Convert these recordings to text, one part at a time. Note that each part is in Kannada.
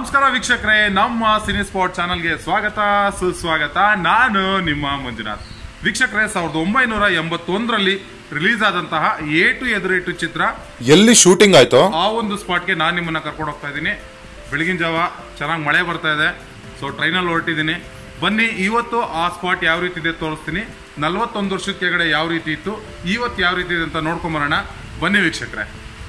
ನಮಸ್ಕಾರ ವೀಕ್ಷಕರೇ ನಮ್ಮ ಸಿನಿ ಸ್ಪಾಟ್ ಚಾನಲ್ಗೆ ಸ್ವಾಗತ ಸುಸ್ವಾಗತ ನಾನು ನಿಮ್ಮ ಮಂಜುನಾಥ್ ವೀಕ್ಷಕರೇ ಸಾವಿರದ ಒಂಬೈನೂರ ಎಂಬತ್ತೊಂದರಲ್ಲಿ ರಿಲೀಸ್ ಆದಂತಹ ಏಟು ಎದುರೇಟು ಚಿತ್ರ ಎಲ್ಲಿ ಶೂಟಿಂಗ್ ಆಯ್ತು ಆ ಒಂದು ಸ್ಪಾಟ್ಗೆ ನಾನು ನಿಮ್ಮನ್ನ ಕರ್ಕೊಂಡು ಹೋಗ್ತಾ ಇದ್ದೀನಿ ಬೆಳಗಿನ ಜಾವ ಚೆನ್ನಾಗಿ ಮಳೆ ಬರ್ತಾ ಇದೆ ಸೊ ಟ್ರೈನಲ್ಲಿ ಹೊರಟಿದ್ದೀನಿ ಬನ್ನಿ ಇವತ್ತು ಆ ಸ್ಪಾಟ್ ಯಾವ ರೀತಿ ಇದೆ ತೋರಿಸ್ತೀನಿ ನಲವತ್ತೊಂದು ವರ್ಷದ ಕೆಳಗಡೆ ಯಾವ ರೀತಿ ಇತ್ತು ಇವತ್ತು ಯಾವ ರೀತಿ ಇದೆ ಅಂತ ನೋಡ್ಕೊಂಬರೋಣ ಬನ್ನಿ ವೀಕ್ಷಕರೇ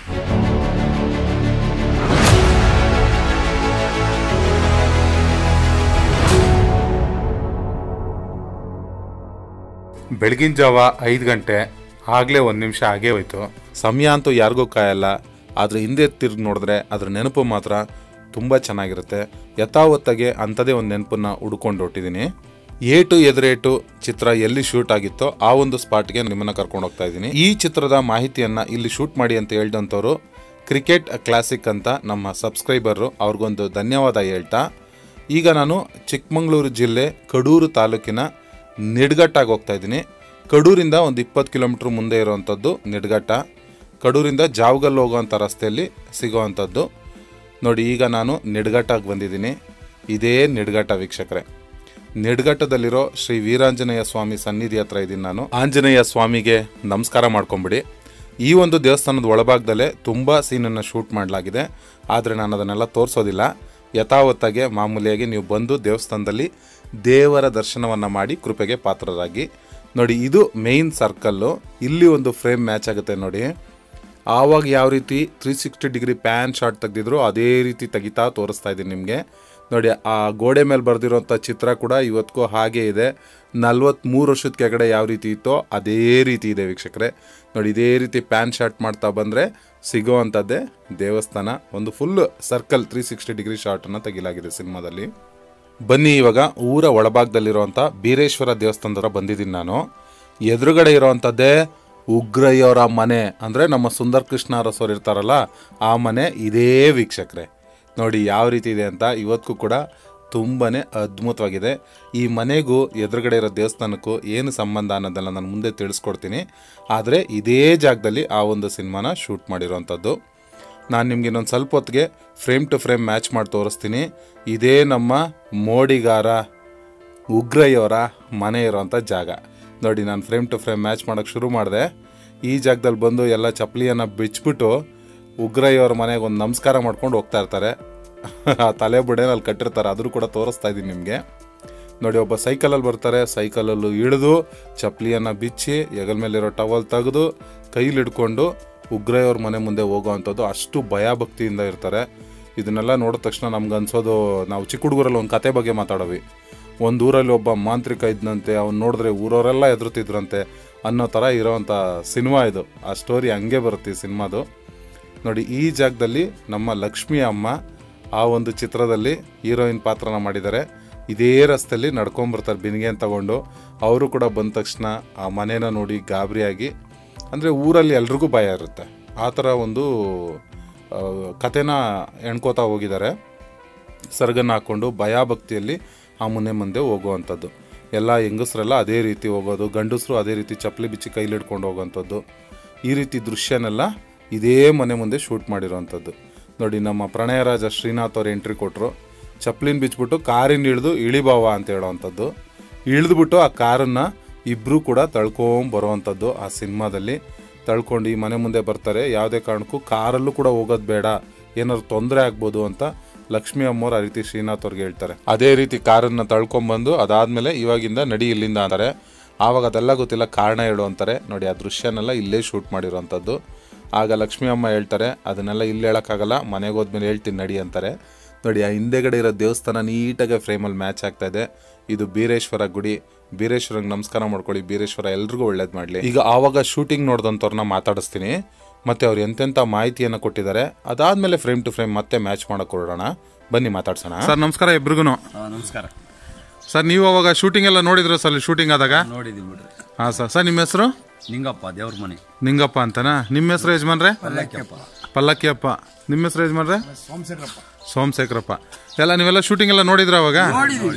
ಬೆಳಗಿನ ಜಾವ ಐದು ಗಂಟೆ ಆಗ್ಲೇ ಒಂದು ನಿಮಿಷ ಆಗೇ ಹೋಯ್ತು ಸಮಯ ಅಂತೂ ಯಾರಿಗೂ ಕಾಯಲ್ಲ ಆದ್ರೆ ಹಿಂದೆ ತಿರ್ಗಿ ನೋಡಿದ್ರೆ ಅದ್ರ ನೆನಪು ಮಾತ್ರ ತುಂಬ ಚೆನ್ನಾಗಿರುತ್ತೆ ಯಥಾವತ್ತಾಗೆ ಅಂಥದೇ ಒಂದು ನೆನಪನ್ನ ಹುಡ್ಕೊಂಡು ಹೊಟ್ಟಿದ್ದೀನಿ ಏಟು ಎದುರೇಟು ಚಿತ್ರ ಎಲ್ಲಿ ಶೂಟ್ ಆಗಿತ್ತೋ ಆ ಒಂದು ಸ್ಪಾಟ್ಗೆ ನಿಮ್ಮನ್ನ ಕರ್ಕೊಂಡು ಹೋಗ್ತಾ ಇದ್ದೀನಿ ಈ ಚಿತ್ರದ ಮಾಹಿತಿಯನ್ನ ಇಲ್ಲಿ ಶೂಟ್ ಮಾಡಿ ಅಂತ ಹೇಳ್ದಂಥವ್ರು ಕ್ರಿಕೆಟ್ ಕ್ಲಾಸಿಕ್ ಅಂತ ನಮ್ಮ ಸಬ್ಸ್ಕ್ರೈಬರು ಅವ್ರಿಗೊಂದು ಧನ್ಯವಾದ ಹೇಳ್ತಾ ಈಗ ನಾನು ಚಿಕ್ಕಮಗಳೂರು ಜಿಲ್ಲೆ ಕಡೂರು ತಾಲೂಕಿನ ನಿಡ್ಗಟ್ಟಾಗಿ ಹೋಗ್ತಾ ಇದ್ದೀನಿ ಕಡೂರಿಂದ ಒಂದು ಇಪ್ಪತ್ತು ಕಿಲೋಮೀಟ್ರ್ ಮುಂದೆ ಇರುವಂಥದ್ದು ನಿಡ್ಗಟ್ಟ ಕಡೂರಿಂದ ಜಾವಗಲ್ ಹೋಗುವಂಥ ರಸ್ತೆಯಲ್ಲಿ ಸಿಗೋವಂಥದ್ದು ನೋಡಿ ಈಗ ನಾನು ನಿಡ್ಗಟ್ಟಾಗಿ ಬಂದಿದ್ದೀನಿ ಇದೇ ನಿಡ್ಗಟ್ಟ ವೀಕ್ಷಕರೇ ನಿಡ್ಗಟ್ಟದಲ್ಲಿರೋ ಶ್ರೀ ವೀರಾಂಜನೇಯ ಸ್ವಾಮಿ ಸನ್ನಿಧಿ ಹತ್ರ ಇದ್ದೀನಿ ನಾನು ಆಂಜನೇಯ ಸ್ವಾಮಿಗೆ ನಮಸ್ಕಾರ ಮಾಡ್ಕೊಂಬಿಡಿ ಈ ಒಂದು ದೇವಸ್ಥಾನದ ಒಳಭಾಗದಲ್ಲೇ ತುಂಬ ಸೀನನ್ನು ಶೂಟ್ ಮಾಡಲಾಗಿದೆ ಆದರೆ ನಾನು ಅದನ್ನೆಲ್ಲ ತೋರಿಸೋದಿಲ್ಲ ಯಥಾವತ್ತಾಗೆ ಮಾಮೂಲಿಯಾಗಿ ನೀವು ಬಂದು ದೇವಸ್ಥಾನದಲ್ಲಿ ದೇವರ ದರ್ಶನವನ್ನು ಮಾಡಿ ಕೃಪೆಗೆ ಪಾತ್ರರಾಗಿ ನೋಡಿ ಇದು ಮೇಯ್ನ್ ಸರ್ಕಲ್ಲು ಇಲ್ಲಿ ಒಂದು ಫ್ರೇಮ್ ಮ್ಯಾಚ್ ಆಗುತ್ತೆ ನೋಡಿ ಆವಾಗ ಯಾವ ರೀತಿ three sixty degree pan shot ತೆಗೆದಿದ್ರು ಅದೇ ರೀತಿ ತೆಗಿತಾ ತೋರಿಸ್ತಾ ಇದ್ದೀನಿ ನಿಮಗೆ ನೋಡಿ ಆ ಗೋಡೆ ಮೇಲೆ ಬರೆದಿರೋಂಥ ಚಿತ್ರ ಕೂಡ ಇವತ್ತಿಗೂ ಹಾಗೇ ಇದೆ ನಲ್ವತ್ತ್ಮೂರು ವರ್ಷದ ಕೆಳಗಡೆ ಯಾವ ರೀತಿ ಇತ್ತೋ ಅದೇ ರೀತಿ ಇದೆ ವೀಕ್ಷಕರೇ ನೋಡಿ ಇದೇ ರೀತಿ ಪ್ಯಾನ್ ಶಾಟ್ ಮಾಡ್ತಾ ಬಂದರೆ ಸಿಗೋ ಅಂಥದ್ದೇ ದೇವಸ್ಥಾನ ಒಂದು full circle three sixty degree ಶಾಟನ್ನು ತೆಗಿಲಾಗಿದೆ ಸಿನಿಮಾದಲ್ಲಿ ಬನ್ನಿ ಇವಾಗ ಊರ ಒಳಭಾಗದಲ್ಲಿರುವಂಥ ಬೀರೇಶ್ವರ ದೇವಸ್ಥಾನದ ಹತ್ರ ಬಂದಿದ್ದೀನಿ ನಾನು ಎದುರುಗಡೆ ಇರೋವಂಥದ್ದೇ ಉಗ್ರಯ್ಯವರ ಮನೆ ಅಂದರೆ ನಮ್ಮ ಸುಂದರ್ ಕೃಷ್ಣ ಅರಸೋರು ಇರ್ತಾರಲ್ಲ ಆ ಮನೆ ಇದೇ ವೀಕ್ಷಕರೇ ನೋಡಿ ಯಾವ ರೀತಿ ಇದೆ ಅಂತ ಇವತ್ತಿಗೂ ಕೂಡ ತುಂಬಾ ಅದ್ಭುತವಾಗಿದೆ ಈ ಮನೆಗೂ ಎದುರುಗಡೆ ಇರೋ ದೇವಸ್ಥಾನಕ್ಕೂ ಏನು ಸಂಬಂಧ ಅನ್ನೋದೆಲ್ಲ ನಾನು ಮುಂದೆ ತಿಳಿಸ್ಕೊಡ್ತೀನಿ ಆದರೆ ಇದೇ ಜಾಗದಲ್ಲಿ ಆ ಒಂದು ಸಿನಿಮಾನ ಶೂಟ್ ಮಾಡಿರೋವಂಥದ್ದು ನಾನು ನಿಮ್ಗೆ ಇನ್ನೊಂದು ಸ್ವಲ್ಪ ಹೊತ್ತಿಗೆ ಫ್ರೇಮ್ ಟು ಫ್ರೇಮ್ ಮ್ಯಾಚ್ ಮಾಡಿ ತೋರಿಸ್ತೀನಿ ಇದೇ ನಮ್ಮ ಮೋಡಿಗಾರ ಉಗ್ರಯ್ಯವರ ಮನೆ ಇರೋವಂಥ ಜಾಗ ನೋಡಿ ನಾನು ಫ್ರೇಮ್ ಟು ಫ್ರೇಮ್ ಮ್ಯಾಚ್ ಮಾಡೋಕ್ಕೆ ಶುರು ಮಾಡಿದೆ ಈ ಜಾಗದಲ್ಲಿ ಬಂದು ಎಲ್ಲ ಚಪ್ಪಲಿಯನ್ನು ಬಿಚ್ಬಿಟ್ಟು ಉಗ್ರಯ್ಯವರ ಮನೆಗೆ ಒಂದು ನಮಸ್ಕಾರ ಮಾಡ್ಕೊಂಡು ಹೋಗ್ತಾ ಇರ್ತಾರೆ ಆ ತಲೆ ಬುಡೇನಲ್ಲಿ ಕಟ್ಟಿರ್ತಾರೆ ಅದರೂ ಕೂಡ ತೋರಿಸ್ತಾ ಇದ್ದೀನಿ ನಿಮಗೆ ನೋಡಿ ಒಬ್ಬ ಸೈಕಲಲ್ಲಿ ಬರ್ತಾರೆ ಸೈಕಲಲ್ಲೂ ಇಳಿದು ಚಪ್ಪಲಿಯನ್ನು ಬಿಚ್ಚಿ ಹೆಗಲ ಮೇಲಿರೋ ಟವಲ್ ತೆಗೆದು ಕೈಲಿ ಹಿಡ್ಕೊಂಡು ಉಗ್ರಯ್ಯವ್ರ ಮನೆ ಮುಂದೆ ಹೋಗೋ ಅಂಥದ್ದು ಅಷ್ಟು ಭಯಭಕ್ತಿಯಿಂದ ಇರ್ತಾರೆ ಇದನ್ನೆಲ್ಲ ನೋಡಿದ ತಕ್ಷಣ ನಮ್ಗೆ ಅನ್ಸೋದು ನಾವು ಚಿಕ್ಕ ಹುಡುಗರಲ್ಲಿ ಒಂದು ಕತೆ ಬಗ್ಗೆ ಮಾತಾಡೋವಿ ಒಂದು ಊರಲ್ಲಿ ಒಬ್ಬ ಮಾಂತ್ರಿಕ ಇದ್ದಂತೆ ಅವ್ನು ನೋಡಿದ್ರೆ ಊರವರೆಲ್ಲ ಎದುರುತ್ತಿದ್ರಂತೆ ಅನ್ನೋ ಥರ ಇರೋವಂಥ ಸಿನಿಮಾ ಇದು ಆ ಸ್ಟೋರಿ ಹಂಗೆ ಬರುತ್ತೆ ಈ ಸಿನಿಮಾದು ನೋಡಿ ಈ ಜಾಗದಲ್ಲಿ ನಮ್ಮ ಲಕ್ಷ್ಮಿ ಅಮ್ಮ ಆ ಒಂದು ಚಿತ್ರದಲ್ಲಿ ಹೀರೋಯಿನ್ ಪಾತ್ರನ ಮಾಡಿದ್ದಾರೆ ಇದೇ ರಸ್ತೆಯಲ್ಲಿ ನಡ್ಕೊಂಬರ್ತಾರೆ ಬಿನ್ಗೆನ್ ತಗೊಂಡು ಅವರು ಕೂಡ ಬಂದ ತಕ್ಷಣ ಆ ಮನೇನ ನೋಡಿ ಗಾಬರಿಯಾಗಿ ಅಂದರೆ ಊರಲ್ಲಿ ಎಲ್ರಿಗೂ ಭಯ ಇರುತ್ತೆ ಆ ಥರ ಒಂದು ಆ, ಕಥೆನ ಎಣ್ಕೋತಾ ಹೋಗಿದ್ದಾರೆ ಸರ್ಗನ್ನ ಹಾಕ್ಕೊಂಡು ಭಯಭಕ್ತಿಯಲ್ಲಿ ಆ ಮನೆ ಮುಂದೆ ಹೋಗುವಂಥದ್ದು ಎಲ್ಲ ಹೆಂಗಸರೆಲ್ಲ ಅದೇ ರೀತಿ ಹೋಗೋದು ಗಂಡಸರು ಅದೇ ರೀತಿ ಚಪ್ಪಲಿ ಬಿಚ್ಚಿ ಕೈಲಿ ಹಿಡ್ಕೊಂಡು ಹೋಗೋವಂಥದ್ದು ಈ ರೀತಿ ದೃಶ್ಯನೆಲ್ಲ ಇದೇ ಮನೆ ಮುಂದೆ ಶೂಟ್ ಮಾಡಿರೋವಂಥದ್ದು ನೋಡಿ ನಮ್ಮ ಪ್ರಣಯರಾಜ ಶ್ರೀನಾಥ್ ಅವ್ರು ಎಂಟ್ರಿ ಕೊಟ್ಟರು ಚಪ್ಪಲಿನ ಬಿಚ್ಬಿಟ್ಟು ಕಾರಿನ ಇಳಿದು ಇಳಿಬಾವ ಅಂತ ಹೇಳೋವಂಥದ್ದು ಇಳಿದ್ಬಿಟ್ಟು ಆ ಕಾರನ್ನು ಇಬ್ಬರು ಕೂಡ ತಳ್ಕೊಂಡ್ ಬರೋವಂಥದ್ದು ಆ ಸಿನಿಮಾದಲ್ಲಿ ತಳ್ಕೊಂಡು ಈ ಮನೆ ಮುಂದೆ ಬರ್ತಾರೆ ಯಾವುದೇ ಕಾರಣಕ್ಕೂ ಕಾರಲ್ಲೂ ಕೂಡ ಹೋಗೋದು ಬೇಡ ಏನಾದ್ರು ತೊಂದರೆ ಆಗ್ಬೋದು ಅಂತ ಲಕ್ಷ್ಮಿ ಅಮ್ಮವ್ರು ಆ ರೀತಿ ಶ್ರೀನಾಥ್ ಅವ್ರಿಗೆ ಹೇಳ್ತಾರೆ ಅದೇ ರೀತಿ ಕಾರನ್ನು ತಳ್ಕೊಂಬಂದು ಅದಾದ್ಮೇಲೆ ಇವಾಗಿಂದ ನಡಿ ಇಲ್ಲಿಂದ ಅಂತಾರೆ ಆವಾಗ ಅದೆಲ್ಲ ಗೊತ್ತಿಲ್ಲ ಕಾರಣ ಹೇಳು ಅಂತಾರೆ ನೋಡಿ ಆ ದೃಶ್ಯನೆಲ್ಲ ಇಲ್ಲೇ ಶೂಟ್ ಮಾಡಿರೋವಂಥದ್ದು ಆಗ ಲಕ್ಷ್ಮಿ ಅಮ್ಮ ಹೇಳ್ತಾರೆ ಅದನ್ನೆಲ್ಲ ಇಲ್ಲಿ ಹೇಳೋಕ್ಕಾಗಲ್ಲ ಮನೆಗೆ ಹೋದ್ಮೇಲೆ ಹೇಳ್ತೀನಿ ನಡಿ ಅಂತಾರೆ ನೋಡಿ ಆ ಹಿಂದೆಗಡೆ ಇರೋ ದೇವಸ್ಥಾನ ನೀಟಾಗಿ ಫ್ರೇಮಲ್ಲಿ ಮ್ಯಾಚ್ ಆಗ್ತಾ ಇದೆ ಇದು ಬೀರೇಶ್ವರ ಗುಡಿ ಬೀರೇಶ್ವರಂಗೆ ನಮಸ್ಕಾರ ಮಾಡ್ಕೊಳ್ಳಿ ಬೀರೇಶ್ವರ ಎಲ್ರಿಗೂ ಒಳ್ಳೇದು ಮಾಡಲಿ ಈಗ ಆವಾಗ ಶೂಟಿಂಗ್ ನೋಡಿದಂಥವ್ರನ್ನ ಮಾತಾಡಿಸ್ತೀನಿ ಮತ್ತೆ ಅವ್ರು ಎಂತೆಂಥ ಮಾಹಿತಿಯನ್ನು ಕೊಟ್ಟಿದ್ದಾರೆ ಅದಾದ್ಮೇಲೆ ಫ್ರೇಮ್ ಟು ಫ್ರೇಮ್ ಮತ್ತೆ ಮ್ಯಾಚ್ ಮಾಡಕ್ಕೆ ಹೊರಡೋಣ ಬನ್ನಿ ಮಾತಾಡ್ಸೋಣ ಸರ್ ನಮಸ್ಕಾರ ಇಬ್ರಿಗೂ ಹಾ, ನಮಸ್ಕಾರ ಸರ್ ನೀವು ಅವಾಗ ಶೂಟಿಂಗ್ ಎಲ್ಲ ನೋಡಿದ್ರು ಸರ್ ಶೂಟಿಂಗ್ ಆದಾಗ ನೋಡಿದೀವಿ ಬಿಡ್ರಿ ಹಾಂ ಸರ್ ಸರ್ ನಿಮ್ಮ ಹೆಸರು ನಿಂಗಪ್ಪ ದೇವ್ರ ಮನೆ ನಿಂಗಪ್ಪ ಅಂತನಾ ನಿಮ್ಮ ಹೆಸರು ಯಜಮಾನ್ರೆ ಪಲ್ಲಕ್ಕಿಯಪ್ಪ ಪಲ್ಲಕ್ಕಿಯಪ್ಪ ನಿಮ್ಮ ಹೆಸರು ಯಜಮಾನ್ರೆ ಸೋಮಶೇಖರಪ್ಪ ಎಲ್ಲ ನೀವೆಲ್ಲ ಶೂಟಿಂಗ್ ಎಲ್ಲ ನೋಡಿದ್ರ ಅವಾಗ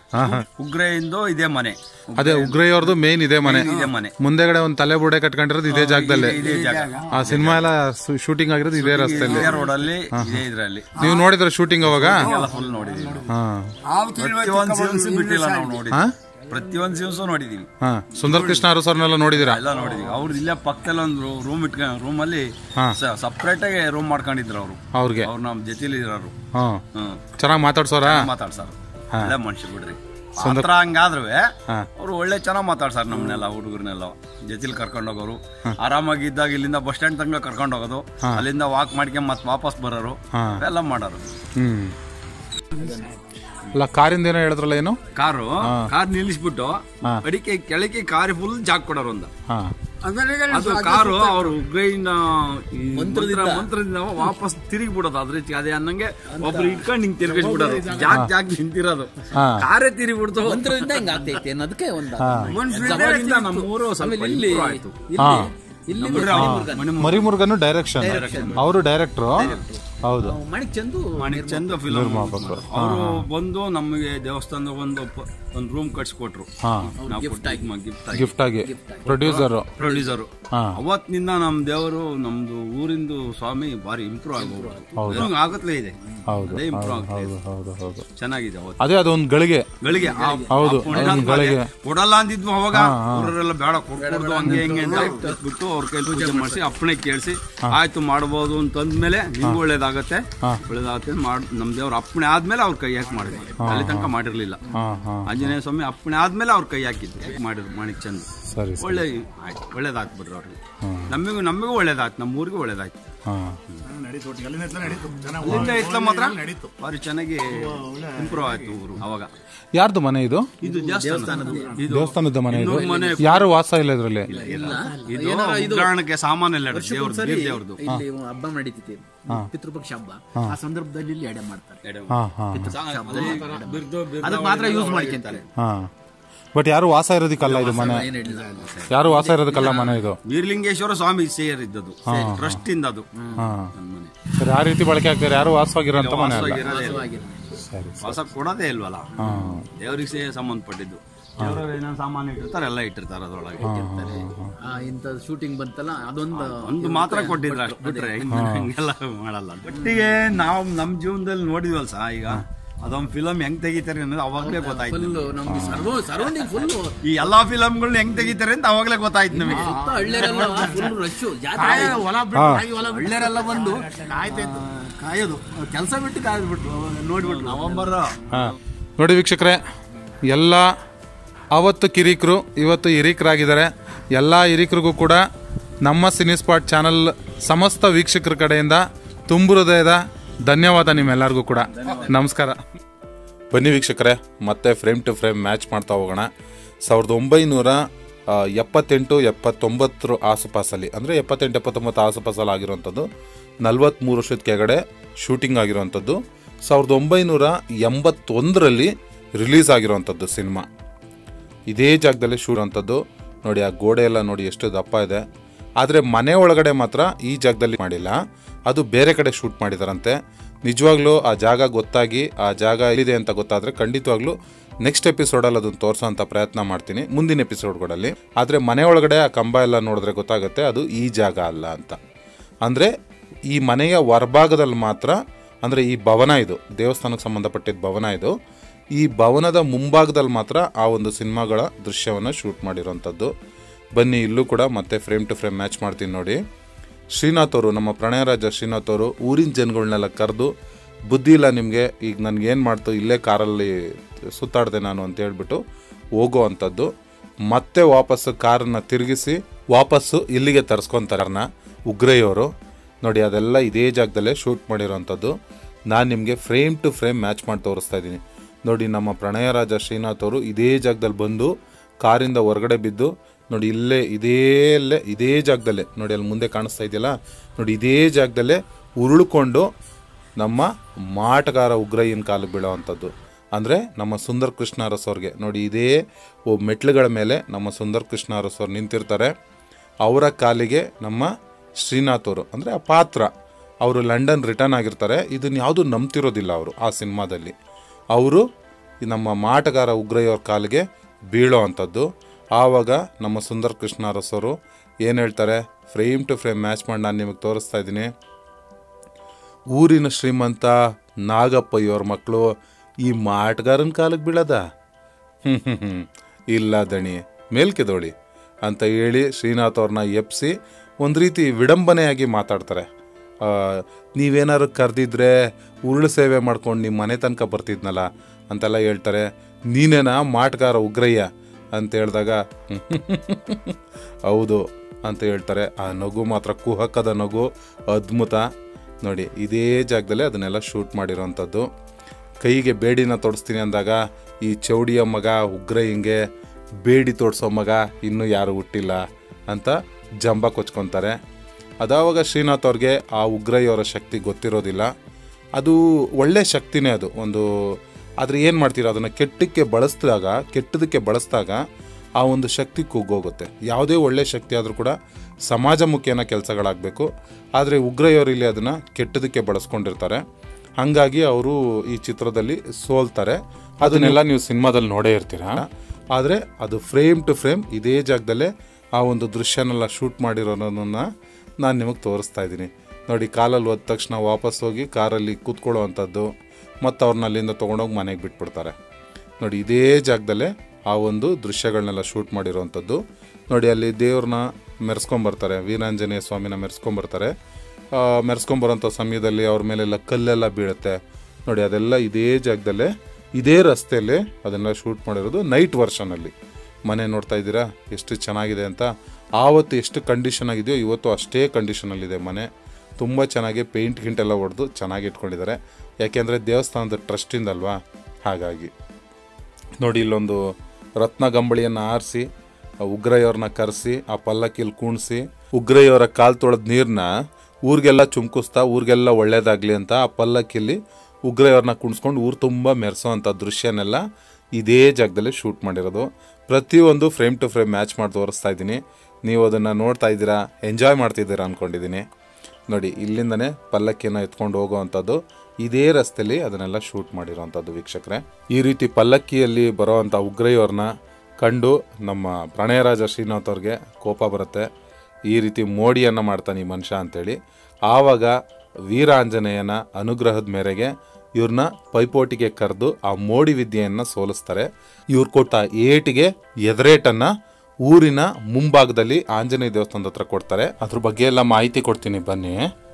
ಉಗ್ರೆಯಿಂದ ಇದೇ ಮನೆ ಅದೇ ಉಗ್ರಯ್ಯವ್ರದ್ದು ಮೇನ್ ಇದೆ ಮನೆ ಇದೇ ಮನೆ ಮುಂದೆಗಡೆ ಒಂದು ತಲೆ ಬುಡೆ ಕಟ್ಕೊಂಡಿರೋದು ಇದೇ ಜಾಗದಲ್ಲಿ ಇದೇ ಜಾಗ ಆ ಸಿನಿಮಾ ಎಲ್ಲ ಶೂಟಿಂಗ್ ಆಗಿರೋದು ಇದೇ ರಸ್ತೆಯಲ್ಲಿ ಇದೇ ರೋಡಲ್ಲಿ ಇದೇ ಇದ್ರಲ್ಲಿ ನೀವು ನೋಡಿದ್ರ ಶೂಟಿಂಗ್ ಅವಾಗ ಎಲ್ಲ ಫುಲ್ ನೋಡಿದೀವಿ ನಾವು. ಹಾ ಪ್ರತಿಯೊಂದ್ ಸೀನ್ಸ್ ಬಿಟ್ಟಿಲ್ಲ ನಾವು ನೋಡಿದ್ವಿ ಹಾ ಪ್ರತಿಯೊಂದ್ ಸೀನ್ಸ್ ನೋಡಿದೀವಿ ಹಾ ಸುಂದರ್ ಕೃಷ್ಣ ಅರಸರ್ನೆಲ್ಲ ನೋಡಿದಿರಾ ಎಲ್ಲ ನೋಡಿದೀವಿ ಅವ್ರದ್ದು ಇಲ್ಲೇ ಪಕ್ಕದಲ್ಲಿ ಒಂದು ರೂಮ್ ಇಟ್ಕ ರೂಮ್ ಅಲ್ಲಿ ಹಾ. ಸಪ್ರೇಟ್ ಆಗಿ ರೂಮ್ ಮಾಡ್ಕೊಂಡಿದ್ರು ಅವರು ಅವ್ರಿಗೆ ಅವ್ರು ನಮ್ ಜೊತೆಲಿ ಇರೋರು ಹಾ ಹ್ಮ್ ಚೆನ್ನಾಗಿ ಮಾತಾಡ್ಸೋರ ಮಾತಾಡ್ಸಾರ ಒಳ್ಳೆ ಮನುಷ್ಯ ಬಿಡ್ರಿ ಹತ್ರ ಹಂಗಾದ್ರೂ ಹಾ. ಅವ್ರು ಒಳ್ಳೆ ಚೆನ್ನಾಗ್ ಮಾತಾಡ್ಸಾರ ನಮ್ನೆಲ್ಲ ಹುಡುಗರನ್ನೆಲ್ಲ ಜೊತೆಲಿ ಕರ್ಕೊಂಡು ಹೋಗೋರು ಆರಾಮಾಗಿ ಇದ್ದಾಗ ಇಲ್ಲಿಂದ ಬಸ್ ಸ್ಟ್ಯಾಂಡ್ ತನಕ ಕರ್ಕೊಂಡು ಹೋಗೋದು ಅಲ್ಲಿಂದ ವಾಕ್ ಮಾಡ್ಕೊಂಡ್ ಮತ್ ವಾಪಸ್ ಬರೋರು ಹಾ. ಎಲ್ಲ ಮಾಡೋರು ಹ್ಮ್ ಅಲ್ಲ ಕಾರಿಂದ ಏನೋ ಹೇಳಿದ್ರಲ್ಲ ಏನು ಕಾರು ಕಾರ್ ನಿಲ್ಲಿಸ್ಬಿಟ್ಟು ಅಡಿಕೆ ಕೆಳಗೆ ಕಾರ್ ಫುಲ್ ಜಾಗ ಕೊಡೋರು ಒಂದ ಹಾ ಅದು ಕಾರು ಅವ್ರು ಉಗ್ರೈನ ಈ ಮಂತ್ರ ಮಂತ್ರದಿಂದ ವಾಪಸ್ ತಿರುಗಿ ಬಿಡೋದು ಅದ್ರ ಅದೇ ಅನ್ನಂಗೆ ಒಬ್ರು ಇಟ್ಕೊಂಡು ಹಿಂಗ್ ತಿರ್ಗಿಸ್ಬಿಡೋದು ಜಾಗ ಜಾಗ ನಿಂತಿರೋದು ಹಾ. ಕಾರೇ ತಿರುಗಿ ಬಿಡ್ತು ಮಂತ್ರದಿಂದ ಹಿಂಗ ಆಗ್ತೈತೆ ಅನ್ನೋದಕ್ಕೆ ಒಂದು ಅವಾಗಿಂದ ನಮ್ಮೂರು ಸ್ವಲ್ಪ ಆಮೇಲೆ ಇಲ್ಲಿ improve ಆಯ್ತು. ಹಾ ಇಲ್ಲಿ ನೋಡ್ರಿ ಅವ್ರು ಮನೆ ಮರಿಮುರುಗನು ಡೈರೆಕ್ಷನ್ ಅವರು ಡೈರೆಕ್ಟ್ರು ಹೌದು ಮಣಿಕ್ ಚಂದು ಮಾಣಿಕ್ ಚಂದ ಫಿಲಮ್ ಅವರು ಬಂದು ನಮಗೆ ದೇವಸ್ಥಾನದ ಒಂದು ಪ- ಒಂದು ರೂಮ್ ಕಟ್ಸ್ಕೊಟ್ರು ಹಾ ನಾವು ಗಿಫ್ಟ್ ಆಗಿ ಗಿಫ್ಟ್ ಆಗಿ ಪ್ರೊಡ್ಯೂಸರ್ ಪ್ರೊಡ್ಯೂಸರ್ ಹಾ ಅವತ್ತಿನಿಂದ ನಮ್ ದೇವರು ನಮ್ದು ಊರಿಂದು ಸ್ವಾಮಿ ಬಾರಿ ಇಂಪ್ರೂವ್ ಆಗ್ಬೋದು ಆಗತ್ಲೇ ಇದೆ ಹೌದು ಅದೇ ಇಂಪ್ರೂವ್ ಆಗ್ತಾ ಇದೆ ಹೌದು ಹೌದು ಚೆನ್ನಾಗಿದೆ ಅವತ್ತು ಅದೇ ಅದೊಂದು ಗಳಿಗೆ ಗಳಿಗೆ ಆ- ಹೌದು, ಆ ಪುಣ್ಯಾತ್ಮ ಅದೊಂದು ಗಳಿಗೆ. ಕೊಡಲ್ಲ ಅಂದಿದ್ವು ಅವಾಗ ಊರರೆಲ್ಲ ಬೇಡ ಕೊಡ್ಕೊಡ್ದು ಹಂಗೆ ಹಿಂಗೆ ಅಂತ ಬಿಟ್ಟು ಅವ್ರ ಕೈ ಪೂಜೆ ಮಾಡಿಸಿ ಅಪ್ಪಣೆ ಕೇಳಿಸಿ ಆಯ್ತು ಮಾಡ್ಬೋದು ಅಂತಂದ್ಮೇಲೆ ನಿಮ್ಗೂ ಒಳ್ಳೇದಾಗತ್ತೆ ಒಳ್ಳೇದಾಗತ್ತೆ ಮಾಡ್ ನಮ್ ದೇವ್ರ ಅಪ್ಪಣೆ ಆದ್ಮೇಲೆ ಅವ್ರ ಕೈ ಹಾಕಿ ಮಾಡಿದ್ವಿ ಅಲ್ಲಿ ತನಕ ಮಾಡಿರ್ಲಿಲ್ಲ ಹಾ ಹಾ ಆಂಜನೇಯ ಸ್ವಾಮಿ ಅಪ್ಪಣೆ ಆದ್ಮೇಲೆ ಅವ್ರ ಕೈ ಹಾಕಿದ್ರು ಮಾಡಿದ್ರು ಮಾಣಿಕ್ ಚಂದ್ ಸರಿ ಸರಿ ಒಳ್ಳೆ ಆಯ್ತು ಒಳ್ಳೇದಾಯ್ತು ಬಿಡ್ರಿ ಅವ್ರಿಗೆ ನಮಗೂ ನಮಗೂ ಒಳ್ಳೇದಾಯ್ತು ನಮ್ಮ ಊರಿಗೂ ಒಳ್ಳೇದಾಯ್ತು ಹಾ ಅಲ್ಲಿಂದ ಇತ್ತ ಮಾತ್ರ ಭಾರಿ ಚೆನ್ನಾಗಿ ಇಂಪ್ರೂವ್ ಆಯ್ತು ಊರು ಅವಾಗ ಯಾರ್ದು ಮನೆ ಇದು ಇದು ದೇವಸ್ಥಾನದ ಇದು ದೇವಸ್ಥಾನದ ಮನೆ ಇದು ಇನ್ನೊಂದು ಮನೆ ಯಾರು ವಾಸ ಇಲ್ಲ ಇದ್ರಲ್ಲಿ ಇದು ಉಗ್ರಾಣಕ್ಕೆ ಸಾಮಾನೆಲ್ಲ ಇಡೋದು, ದೇವ್ರದ್ದು ಬೀರ್ ದೇವ್ರದ್ದು ಇಲ್ಲಿ ಹಬ್ಬ ನಡೀತೈತಿ ಪಿತೃಪಕ್ಷ ಹಬ್ಬ ಆ ಸಂದರ್ಭದಲ್ಲಿ ಇಲ್ಲಿ ಎಡೆ ಮಾಡ್ತಾರೆ ಹಾ ಹಾ ಅದಕ್ಕೆ ಮಾತ್ರ ಯೂಸ್ ಮಾಡ್ಕೊಂತಾರೆ ಹಾ ಬಟ್ ಯಾರು ವಾಸ ಇರೋದಕ್ಕಲ್ಲ ಇದು ಮನೆ ಏನ್ ಹೇಳಿಲ್ಲ ಯಾರು ವಾಸ ಇರೋದಕ್ಕಲ್ಲ ಮನೆ ಇದು ಬೀರ್ಲಿಂಗೇಶ್ವರ ಸ್ವಾಮಿ ಸೇರಿದ್ದದು ಟ್ರಸ್ಟ್ ಇಂದ ಅದು ಹಾ ನನ್ ಮನೆ ಸರಿ ಆ ರೀತಿ ಬಳಕೆ ಆಗ್ತಾರೆ ಯಾರು ವಾಸವಾಗಿರೋಂಥ ಮನೆ ಅಲ್ಲ ಇರೋದೇ ಇಲ್ಲ. ಸರಿ ಹೊಸ ಕೊಡೋದೇ ಇಲ್ವಲ್ಲ ಹಾ ದೇವ್ರಿಗೆ ಸೇ ಸಂಬಂಧಪಟ್ಟಿದ್ದು ದೇವ್ರ ಏನೇನು ಸಾಮಾನು ಇಟ್ಟಿರ್ತಾರೆ ಎಲ್ಲ ಇಟ್ಟಿರ್ತಾರೆ ಅದ್ರೊಳಗೆ ಆ, ಇಂಥ ಶೂಟಿಂಗ್ ಬಂತಲ್ಲ ಅದೊಂದು ಒಂದು ಮಾತ್ರ ಕೊಟ್ಟಿದ್ರು ಅಷ್ಟು ಬಿಟ್ರೆ ಇನ್ನು ಹಂಗೆಲ್ಲ ಮಾಡಲ್ಲ ಒಟ್ಟಿಗೆ ನಾವು ನಮ್ ಜೀವನದಲ್ಲಿ ನೋಡಿದ್ವಲ್ಲ ಸಹ ಈಗ ಅದೊಂದು ಫಿಲಮ್ ಹೆಂಗ್ ತೆಗಿತಾರೆ ಅನ್ನೋದು ಅವಾಗ್ಲೇ ಗೊತ್ತಾಯ್ತು ಫುಲ್ ನಮ್ಗೆ ಸರ್ವ ಸರೌಂಡಿಂಗ್ ಫುಲ್ ಈ ಎಲ್ಲಾ ಫಿಲಮ್ಗಳನ್ನ ಹೆಂಗ್ ತೆಗಿತಾರೆ ಅಂತ ಅವಾಗ್ಲೇ ಗೊತ್ತಾಯ್ತು ನಮಗೆ ಸುತ್ತ ಹಳ್ಳಿಯರೆಲ್ಲ ಫುಲ್ ರಶ್ ಹಳ್ಳಿಯರೆಲ್ಲ ಬಂದು ಕಾಯೋದು ಕೆಲಸ ಬಿಟ್ಟು ಕಾಯ್ದು ಬಿಟ್ಟು ನೋಡ್ಬಿಟ್ಟು ನವಂಬರ್ ಹಾ ನೋಡಿ ವೀಕ್ಷಕರೇ ಎಲ್ಲ ಅವತ್ತು ಕಿರಿಕರು ಇವತ್ತು ಹಿರೀಕರಾಗಿದ್ದಾರೆ ಎಲ್ಲ ಹಿರೀಕರಿಗೂ ಕೂಡ ನಮ್ಮ ಸಿನಿಸ್ಪಾಟ್ ಚಾನಲ್ ಸಮಸ್ತ ವೀಕ್ಷಕರ ಕಡೆಯಿಂದ ತುಂಬು ಹೃದಯದ ಧನ್ಯವಾದ ನಿಮ್ಮೆಲ್ಲರಿಗೂ ಕೂಡ ನಮಸ್ಕಾರ ಬನ್ನಿ ವೀಕ್ಷಕರೇ ಮತ್ತೆ ಫ್ರೇಮ್ ಟು ಫ್ರೇಮ್ ಮ್ಯಾಚ್ ಮಾಡ್ತಾ ಹೋಗೋಣ ಸಾವಿರದ ಒಂಬೈನೂರ ಆ, ಎಪ್ಪತ್ತೆಂಟು ಎಪ್ಪತ್ತೊಂಬತ್ತರ ಆಸುಪಾಸಲ್ಲಿ ಅಂದರೆ ಎಪ್ಪತ್ತೆಂಟು ಎಪ್ಪತ್ತೊಂಬತ್ತು ಆಸುಪಾಸಲ್ಲಿ ಆಗಿರುವಂಥದ್ದು ನಲ್ವತ್ತ್ಮೂರು ವರ್ಷದ ಕೆಳಗಡೆ ಶೂಟಿಂಗ್ ಆಗಿರುವಂಥದ್ದು ಸಾವಿರದ ಒಂಬೈನೂರ ಎಂಬತ್ತೊಂದರಲ್ಲಿ ರಿಲೀಸ್ ಆಗಿರುವಂಥದ್ದು ಸಿನಿಮಾ ಇದೇ ಜಾಗದಲ್ಲಿ ಶೂಟ್ ಅಂಥದ್ದು ನೋಡಿ ಆ ಗೋಡೆ ಎಲ್ಲ ನೋಡಿ ಎಷ್ಟು ದಪ್ಪ ಇದೆ ಆದರೆ ಮನೆ ಒಳಗಡೆ ಮಾತ್ರ ಈ ಜಾಗದಲ್ಲಿ ಮಾಡಿಲ್ಲ ಅದು ಬೇರೆ ಕಡೆ ಶೂಟ್ ಮಾಡಿದಾರಂತೆ ನಿಜವಾಗ್ಲೂ ಆ ಜಾಗ ಗೊತ್ತಾಗಿ ಆ ಜಾಗ ಎಲ್ಲಿದೆ ಅಂತ ಗೊತ್ತಾದರೆ ಖಂಡಿತವಾಗ್ಲೂ ನೆಕ್ಸ್ಟ್ ಎಪಿಸೋಡಲ್ಲಿ ಅದನ್ನು ತೋರಿಸೋಂಥ ಪ್ರಯತ್ನ ಮಾಡ್ತೀನಿ ಮುಂದಿನ ಎಪಿಸೋಡ್ಗಳಲ್ಲಿ ಆದರೆ ಮನೆ ಒಳಗಡೆ ಆ ಕಂಬ ಎಲ್ಲ ನೋಡಿದ್ರೆ ಗೊತ್ತಾಗುತ್ತೆ ಅದು ಈ ಜಾಗ ಅಲ್ಲ ಅಂತ ಅಂದರೆ ಈ ಮನೆಯ ಹೊರಭಾಗದಲ್ಲಿ ಮಾತ್ರ ಅಂದರೆ ಈ ಭವನ ಇದು ದೇವಸ್ಥಾನಕ್ಕೆ ಸಂಬಂಧಪಟ್ಟಿದ್ದ ಭವನ ಇದು ಈ ಭವನದ ಮುಂಭಾಗದಲ್ಲಿ ಮಾತ್ರ ಆ ಒಂದು ಸಿನಿಮಾಗಳ ದೃಶ್ಯವನ್ನು ಶೂಟ್ ಮಾಡಿರೋಂಥದ್ದು ಬನ್ನಿ ಇಲ್ಲೂ ಕೂಡ ಮತ್ತೆ ಫ್ರೇಮ್ ಟು ಫ್ರೇಮ್ ಮ್ಯಾಚ್ ಮಾಡ್ತೀನಿ ನೋಡಿ ಶ್ರೀನಾಥ್ ಅವರು ನಮ್ಮ ಪ್ರಣಯರಾಜ ಶ್ರೀನಾಥ್ ಅವರು ಊರಿನ ಜನಗಳನ್ನೆಲ್ಲ ಕರೆದು ಬುದ್ಧಿ ಇಲ್ಲ ನಿಮಗೆ ಈಗ ನನಗೆ ಏನು ಮಾಡ್ತು ಇಲ್ಲೇ ಕಾರಲ್ಲಿ ಸುತ್ತಾಡಿದೆ ನಾನು ಅಂತ ಹೇಳ್ಬಿಟ್ಟು ಹೋಗೋ ಅಂಥದ್ದು ಮತ್ತೆ ವಾಪಸ್ಸು ಕಾರನ್ನ ತಿರುಗಿಸಿ ವಾಪಸ್ಸು ಇಲ್ಲಿಗೆ ತರಿಸ್ಕೊತಾರನ್ನ ಉಗ್ರಯ್ಯವರು ನೋಡಿ ಅದೆಲ್ಲ ಇದೇ ಜಾಗದಲ್ಲೇ ಶೂಟ್ ಮಾಡಿರೋವಂಥದ್ದು ನಾನು ನಿಮಗೆ ಫ್ರೇಮ್ ಟು ಫ್ರೇಮ್ ಮ್ಯಾಚ್ ಮಾಡಿ ತೋರಿಸ್ತಾ ಇದ್ದೀನಿ ನೋಡಿ ನಮ್ಮ ಪ್ರಣಯರಾಜ ಶ್ರೀನಾಥ್ ಅವರು ಇದೇ ಜಾಗದಲ್ಲಿ ಬಂದು ಕಾರಿಂದ ಹೊರಗಡೆ ಬಿದ್ದು ನೋಡಿ ಇಲ್ಲೇ ಇದೇ ಅಲ್ಲೇ ಇದೇ ಜಾಗದಲ್ಲೇ ನೋಡಿ ಅಲ್ಲಿ ಮುಂದೆ ಕಾಣಿಸ್ತಾ ಇದೆಯಲ್ಲ ನೋಡಿ ಇದೇ ಜಾಗದಲ್ಲೇ ಉರುಳ್ಕೊಂಡು ನಮ್ಮ ಮಾಟಗಾರ ಉಗ್ರಯ್ಯನ ಕಾಲಿಗೆ ಬೀಳೋವಂಥದ್ದು ಅಂದರೆ ನಮ್ಮ ಸುಂದರ್ ಕೃಷ್ಣ ಅರಸವ್ರಿಗೆ ನೋಡಿ ಇದೇ ಒ ಮೆಟ್ಲುಗಳ ಮೇಲೆ ನಮ್ಮ ಸುಂದರ್ ಕೃಷ್ಣ ಅರಸವ್ರು ನಿಂತಿರ್ತಾರೆ ಅವರ ಕಾಲಿಗೆ ನಮ್ಮ ಶ್ರೀನಾಥ್ ಅವರು ಅಂದರೆ ಆ ಪಾತ್ರ ಅವರು ಲಂಡನ್ ರಿಟರ್ನ್ ಆಗಿರ್ತಾರೆ ಇದನ್ನ ಯಾವುದು ನಂಬ್ತಿರೋದಿಲ್ಲ ಅವರು ಆ ಸಿನಿಮಾದಲ್ಲಿ ಅವರು ಈ ನಮ್ಮ ಮಾಟಗಾರ ಉಗ್ರಯ್ಯವ್ರ ಕಾಲಿಗೆ ಬೀಳೋ ಅಂಥದ್ದು ಆವಾಗ ನಮ್ಮ ಸುಂದರ್ ಕೃಷ್ಣ ಅರಸರು ಏನು ಹೇಳ್ತಾರೆ ಫ್ರೇಮ್ ಟು ಫ್ರೇಮ್ ಮ್ಯಾಚ್ ಮಾಡಿ ನಾನು ನಿಮಗೆ ತೋರಿಸ್ತಾ ಇದ್ದೀನಿ ಊರಿನ ಶ್ರೀಮಂತ ನಾಗಪ್ಪಯ್ಯವ್ರ ಮಕ್ಕಳು ಈ ಮಾಟಗಾರನ ಕಾಲಕ್ಕೆ ಬೀಳದ ಹ್ಞೂ ಹ್ಞೂ ಹ್ಞೂ ಇಲ್ಲ ದಣಿ ಮೇಲ್ಕೆದೋಳಿ ಅಂತ ಹೇಳಿ ಶ್ರೀನಾಥ್ ಅವ್ರನ್ನ ಎಪ್ಸಿ ಒಂದು ರೀತಿ ವಿಡಂಬನೆಯಾಗಿ ಮಾತಾಡ್ತಾರೆ ಆ, ನೀವೇನಾದ್ರು ಕರೆದಿದ್ರೆ ಉರುಳು ಸೇವೆ ಮಾಡ್ಕೊಂಡು ನಿಮ್ಮ ಮನೆ ತನಕ ಬರ್ತಿದ್ನಲ್ಲ ಅಂತೆಲ್ಲ ಹೇಳ್ತಾರೆ ನೀನೇನಾ ಮಾಟಗಾರ ಉಗ್ರಯ್ಯ ಅಂತ ಹೇಳಿದಾಗ ಹೌದು ಅಂತ ಹೇಳ್ತಾರೆ ಆ ನಗು ಮಾತ್ರ ಕುಹಕದ ನಗು ಅದ್ಭುತ ನೋಡಿ ಇದೇ ಜಾಗದಲ್ಲೇ ಅದನ್ನೆಲ್ಲ ಶೂಟ್ ಮಾಡಿರೋವಂಥದ್ದು ಕೈಗೆ ಬೇಡಿನ ತೊಡಿಸ್ತೀನಿ ಅಂದಾಗ ಈ ಚೌಡಿಯ ಮಗ ಉಗ್ರ ಹಿಂಗೆ ಬೇಡಿ ತೋಡ್ಸೋ ಮಗ ಇನ್ನೂ ಯಾರು ಹುಟ್ಟಿಲ್ಲ ಅಂತ ಜಂಬ ಕೊಚ್ಕೊತಾರೆ ಅದಾವಾಗ ಶ್ರೀನಾಥ್ ಅವ್ರಿಗೆ ಆ ಉಗ್ರಯ್ಯವರ ಶಕ್ತಿ ಗೊತ್ತಿರೋದಿಲ್ಲ ಅದು ಒಳ್ಳೆ ಶಕ್ತಿನೇ ಅದು ಒಂದು ಆದರೆ ಏನು ಮಾಡ್ತೀರಾ ಅದನ್ನು ಕೆಟ್ಟಕ್ಕೆ ಬಳಸಿದಾಗ ಕೆಟ್ಟದಕ್ಕೆ ಬಳಸಿದಾಗ ಆ ಒಂದು ಶಕ್ತಿ ಕುಗ್ಗೋಗುತ್ತೆ ಯಾವುದೇ ಒಳ್ಳೆ ಶಕ್ತಿ ಆದರೂ ಕೂಡ ಸಮಾಜಮುಖಿಯನ ಕೆಲಸಗಳಾಗಬೇಕು ಆದರೆ ಉಗ್ರಯ್ಯವರು ಇಲ್ಲಿ ಅದನ್ನು ಕೆಟ್ಟದಕ್ಕೆ ಬಳಸ್ಕೊಂಡಿರ್ತಾರೆ ಹಾಗಾಗಿ ಅವರು ಈ ಚಿತ್ರದಲ್ಲಿ ಸೋಲ್ತಾರೆ ಅದನ್ನೆಲ್ಲ ನೀವು ಸಿನಿಮಾದಲ್ಲಿ ನೋಡೇ ಇರ್ತೀರಾ ಆದರೆ ಅದು ಫ್ರೇಮ್ ಟು ಫ್ರೇಮ್ ಇದೇ ಜಾಗದಲ್ಲೇ ಆ ಒಂದು ದೃಶ್ಯನೆಲ್ಲ ಶೂಟ್ ಮಾಡಿರೋದನ್ನು ನಾನು ನಿಮಗೆ ತೋರಿಸ್ತಾ ಇದ್ದೀನಿ ನೋಡಿ ಕಾಲಲ್ಲಿ ಹೋದ ತಕ್ಷಣ ವಾಪಸ್ ಹೋಗಿ ಕಾರಲ್ಲಿ ಕೂತ್ಕೊಳ್ಳೋ ಅಂಥದ್ದು ಮತ್ತು ಅವ್ರನ್ನ ಅಲ್ಲಿಂದ ತೊಗೊಂಡೋಗಿ ಮನೆಗೆ ಬಿಟ್ಬಿಡ್ತಾರೆ ನೋಡಿ ಇದೇ ಜಾಗದಲ್ಲೇ ಆ ಒಂದು ದೃಶ್ಯಗಳನ್ನೆಲ್ಲ ಶೂಟ್ ಮಾಡಿರೋವಂಥದ್ದು ನೋಡಿ ಅಲ್ಲಿ ದೇವ್ರನ್ನ ಮೆರೆಸ್ಕೊಂಬರ್ತಾರೆ ವೀರಾಂಜನೇಯ ಸ್ವಾಮಿನ ಮೆರೆಸ್ಕೊಂಬರ್ತಾರೆ ಆ, ಮೆರೆಸ್ಕೊಂಬರೋಂಥ ಸಮಯದಲ್ಲಿ ಅವ್ರ ಮೇಲೆಲ್ಲ ಕಲ್ಲೆಲ್ಲ ಬೀಳುತ್ತೆ ನೋಡಿ ಅದೆಲ್ಲ ಇದೇ ಜಾಗದಲ್ಲೇ ಇದೇ ರಸ್ತೆಯಲ್ಲಿ ಅದನ್ನೆಲ್ಲ ಶೂಟ್ ಮಾಡಿರೋದು ನೈಟ್ ವರ್ಷನಲ್ಲಿ ಮನೆ ನೋಡ್ತಾ ಇದ್ದೀರಾ ಎಷ್ಟು ಚೆನ್ನಾಗಿದೆ ಅಂತ ಆವತ್ತು ಎಷ್ಟು ಕಂಡೀಷನ್ ಆಗಿದೆಯೋ ಇವತ್ತು ಅಷ್ಟೇ ಕಂಡೀಷನಲ್ಲಿದೆ ಮನೆ ತುಂಬ ಚೆನ್ನಾಗಿ ಪೇಂಟ್ ಗಿಂಟೆಲ್ಲ ಹೊಡೆದು ಚೆನ್ನಾಗಿ ಇಟ್ಕೊಂಡಿದ್ದಾರೆ ಯಾಕೆಂದರೆ ದೇವಸ್ಥಾನದ ಟ್ರಸ್ಟಿಂದ ಅಲ್ವಾ ಹಾಗಾಗಿ ನೋಡಿ ಇಲ್ಲೊಂದು ರತ್ನ ಗಂಬಳಿಯನ್ನು ಆರಿಸಿ ಉಗ್ರಯ್ಯವ್ರನ್ನ ಕರೆಸಿ ಆ ಪಲ್ಲಕ್ಕಿಲಿ ಕೂಣಿಸಿ ಉಗ್ರಯ್ಯವರ ಕಾಲು ತೊಳೆದ ನೀರನ್ನ ಊರಿಗೆಲ್ಲ ಚುಮ್ಕಿಸ್ತಾ ಊರಿಗೆಲ್ಲ ಒಳ್ಳೇದಾಗಲಿ ಅಂತ ಆ ಪಲ್ಲಕ್ಕಿಲಿ ಉಗ್ರಯ್ಯವ್ರನ್ನ ಕುಣಿಸ್ಕೊಂಡು ಊರು ತುಂಬ ಮೆರೆಸೋ ಅಂಥ ದೃಶ್ಯನೆಲ್ಲ ಇದೇ ಜಾಗದಲ್ಲಿ ಶೂಟ್ ಮಾಡಿರೋದು ಪ್ರತಿಯೊಂದು ಫ್ರೇಮ್ ಟು ಫ್ರೇಮ್ ಮ್ಯಾಚ್ ಮಾಡಿ ತೋರಿಸ್ತಾ ಇದ್ದೀನಿ ನೀವು ಅದನ್ನು ನೋಡ್ತಾ ಇದ್ದೀರಾ ಎಂಜಾಯ್ ಮಾಡ್ತಿದ್ದೀರಾ ಅಂದ್ಕೊಂಡಿದ್ದೀನಿ ನೋಡಿ ಇಲ್ಲಿಂದನೇ ಪಲ್ಲಕ್ಕಿನ ಎತ್ಕೊಂಡು ಹೋಗುವಂಥದ್ದು ಇದೇ ರಸ್ತೆಯಲ್ಲಿ ಅದನ್ನೆಲ್ಲ ಶೂಟ್ ಮಾಡಿರೋವಂಥದ್ದು ವೀಕ್ಷಕರೇ ಈ ರೀತಿ ಪಲ್ಲಕ್ಕಿಯಲ್ಲಿ ಬರೋವಂಥ ಉಗ್ರಯ್ಯವ್ರನ್ನ ಕಂಡು ನಮ್ಮ ಪ್ರಣಯರಾಜ ಶ್ರೀನಾಥ್ ಅವ್ರಿಗೆ ಕೋಪ ಬರುತ್ತೆ ಈ ರೀತಿ ಮೋಡಿಯನ್ನು ಮಾಡ್ತಾನೆ ಈ ಮನುಷ್ಯ ಅಂತೇಳಿ ಆವಾಗ ವೀರಾಂಜನೇಯನ ಅನುಗ್ರಹದ ಮೇರೆಗೆ ಇವ್ರನ್ನ ಪೈಪೋಟಿಗೆ ಕರೆದು ಆ ಮೋಡಿ ವಿದ್ಯೆಯನ್ನು ಸೋಲಿಸ್ತಾರೆ ಇವ್ರು ಕೊಟ್ಟ ಏಟಿಗೆ ಎದರೇಟನ್ನು ಊರಿನ ಮುಂಭಾಗದಲ್ಲಿ ಆಂಜನೇಯ ದೇವಸ್ಥಾನದ ಹತ್ರ ಕೊಡ್ತಾರೆ ಅದ್ರ ಬಗ್ಗೆ ಎಲ್ಲ ಮಾಹಿತಿ ಕೊಡ್ತೀನಿ ಬನ್ನಿ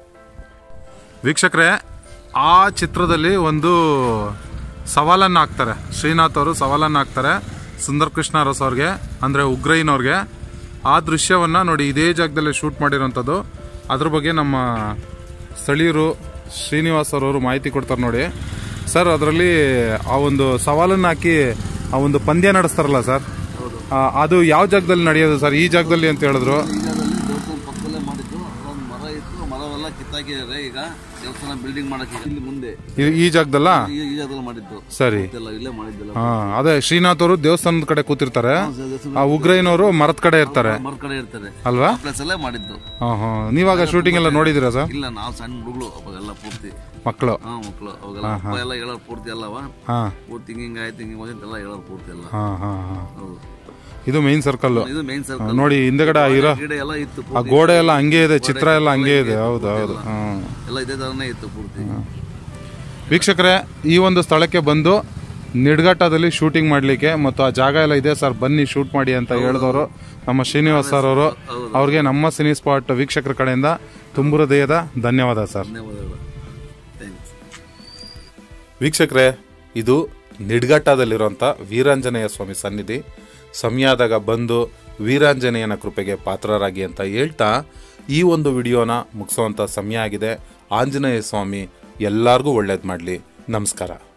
ವೀಕ್ಷಕರೇ ಆ ಚಿತ್ರದಲ್ಲಿ ಒಂದು ಸವಾಲನ್ನು ಹಾಕ್ತಾರೆ ಶ್ರೀನಾಥ್ ಅವರು ಸವಾಲನ್ನು ಹಾಕ್ತಾರೆ ಸುಂದರ್ ಕೃಷ್ಣ ಅರಸ್ ಅವ್ರಿಗೆ ಅಂದರೆ ಉಗ್ರೈನವ್ರಿಗೆ ಆ ದೃಶ್ಯವನ್ನು ನೋಡಿ ಇದೇ ಜಾಗದಲ್ಲಿ ಶೂಟ್ ಮಾಡಿರೋಂಥದ್ದು ಅದ್ರ ಬಗ್ಗೆ ನಮ್ಮ ಸ್ಥಳೀಯರು ಶ್ರೀನಿವಾಸ್ ಅವರು ಮಾಹಿತಿ ಕೊಡ್ತಾರೆ ನೋಡಿ ಸರ್ ಅದರಲ್ಲಿ ಆ ಒಂದು ಸವಾಲನ್ನು ಹಾಕಿ ಆ ಒಂದು ಪಂದ್ಯ ನಡೆಸ್ತಾರಲ್ಲ ಸರ್ ಆ, ಅದು ಯಾವ ಜಾಗದಲ್ಲಿ ನಡೆಯೋದು ಸರ್ ಈ ಜಾಗದಲ್ಲಿ ಅಂತ ಹೇಳಿದ್ರು ಈಗಾಗಲೇ ದೇವಸ್ಥಾನ ಪಕ್ಕದಲ್ಲೇ ಮಾಡಿದ್ದು ಅಲ್ಲೊಂದು ಮರ ಇತ್ತು ಮರವೆಲ್ಲ ಕಿತ್ತಾಕಿದ್ದಾರೆ ಈಗ ದೇವಸ್ಥಾನ ಬಿಲ್ಡಿಂಗ್ ಮಾಡಕ್ಕೆ ಇಲ್ಲಿ ಮುಂದೆ ಈ- ಈ ಜಾಗದಲ್ಲ ಈ ಈ ಜಾಗದಲ್ಲಿ ಮಾಡಿದ್ದು ಸರಿ ಇದೆಲ್ಲ ಇಲ್ಲೇ ಮಾಡಿದ್ದೆಲ್ಲ ಹಾ ಅದೇ ಶ್ರೀನಾಥ್ ಅವರು ದೇವಸ್ಥಾನದ ಕಡೆ ಕೂತಿರ್ತಾರೆ ಆ ಉಗ್ರಯ್ಯನವರು ಮರದ ಕಡೆ ಇರ್ತಾರೆ ಮರ ಕಡೆ ಇರ್ತಾರೆ ಅಲ್ವಾ ಪ್ಲೇಸ್ ಅಲ್ಲೇ ಮಾಡಿದ್ದು ಹಾ ಹಾ ನೀವಾಗ ಶೂಟಿಂಗ್ ಎಲ್ಲ ನೋಡಿದಿರಾ ಸರ್ ಇಲ್ಲ ನಾವು ಸಣ್ಣ ಹುಡುಗರು ಅವಾಗೆಲ್ಲ ಪೂರ್ತಿ ಮಕ್ಕಳು ಹಾ ಮಕ್ಕಳು ಅವಾಗೆಲ್ಲ ಅಪ್ಪ ಎಲ್ಲ ಹೇಳೋರು ಪೂರ್ತಿ ಅಲ್ಲವ ಹಾ ಪೂರ್ತಿ ಹಿಂಗ್ ಹಿಂಗ್ ಆಯ್ತು ಹಿಂಗ್ ಹಿಂಗ್ ಎಲ್ಲ ಹೇಳೋರು ಪೂರ್ತಿ ಎಲ್ಲ ಹಾ ಹಾ ಹಾ ಹೌದು ಇದು ಮೇನ್ ಸರ್ಕಲ್ ಇದು ಮೇನ್ ಸರ್ಕಲ್ ನೋಡಿ ಹಿಂದೆಗಡೆ ಆ ಇರೋ ಗಿಡ ಎಲ್ಲ ಇತ್ತು ಆ ಪೂರ್ತಿ. ಗೋಡೆ ಎಲ್ಲ ಹಂಗೆ ಇದೆ ಚಿತ್ರ ಎಲ್ಲ ಹಂಗೆ ಇದೆ ಹೌದು ಹೌದು ಹಾ ಎಲ್ಲ ಇದೇ ತರನೇ ಇತ್ತು ಪೂರ್ತಿ ವೀಕ್ಷಕರೇ ಈ ಒಂದು ಸ್ಥಳಕ್ಕೆ ಬಂದು ನಿಡ್ಘಟ್ಟದಲ್ಲಿ ಶೂಟಿಂಗ್ ಮಾಡಲಿಕ್ಕೆ ಮತ್ತು ಆ ಜಾಗ ಎಲ್ಲ ಇದೆ ಸರ್ ಬನ್ನಿ ಶೂಟ್ ಮಾಡಿ ಅಂತ ಹೇಳಿದವರು ನಮ್ಮ ಶ್ರೀನಿವಾಸ್ ಸರ್ ಅವರು ಅವ್ರಿಗೆ ನಮ್ಮ ಸಿನಿ ಸ್ಪಾಟ್ ವೀಕ್ಷಕರ ಕಡೆಯಿಂದ ತುಂಬ ಹೃದಯದ ಧನ್ಯವಾದ ಸರ್ ಧನ್ಯವಾದಗಳು ಥ್ಯಾಂಕ್ಸ್ ವೀಕ್ಷಕರೇ ಇದು ನಿಡ್ಘಟ್ಟದಲ್ಲಿರುವಂಥ ವೀರಾಂಜನೇಯ ಸ್ವಾಮಿ ಸನ್ನಿಧಿ ಸಮಯಾದಾಗ ಬಂದು ವೀರಾಂಜನೇಯನ ಕೃಪೆಗೆ ಪಾತ್ರರಾಗಿ ಅಂತ ಹೇಳ್ತಾ ಈ ಒಂದು ವಿಡಿಯೋನ ಮುಗಿಸೋವಂಥ ಸಮಯ ಆಗಿದೆ ಆಂಜನೇಯ ಸ್ವಾಮಿ ಎಲ್ಲರಿಗೂ ಒಳ್ಳೇದು ಮಾಡಲಿ ನಮಸ್ಕಾರ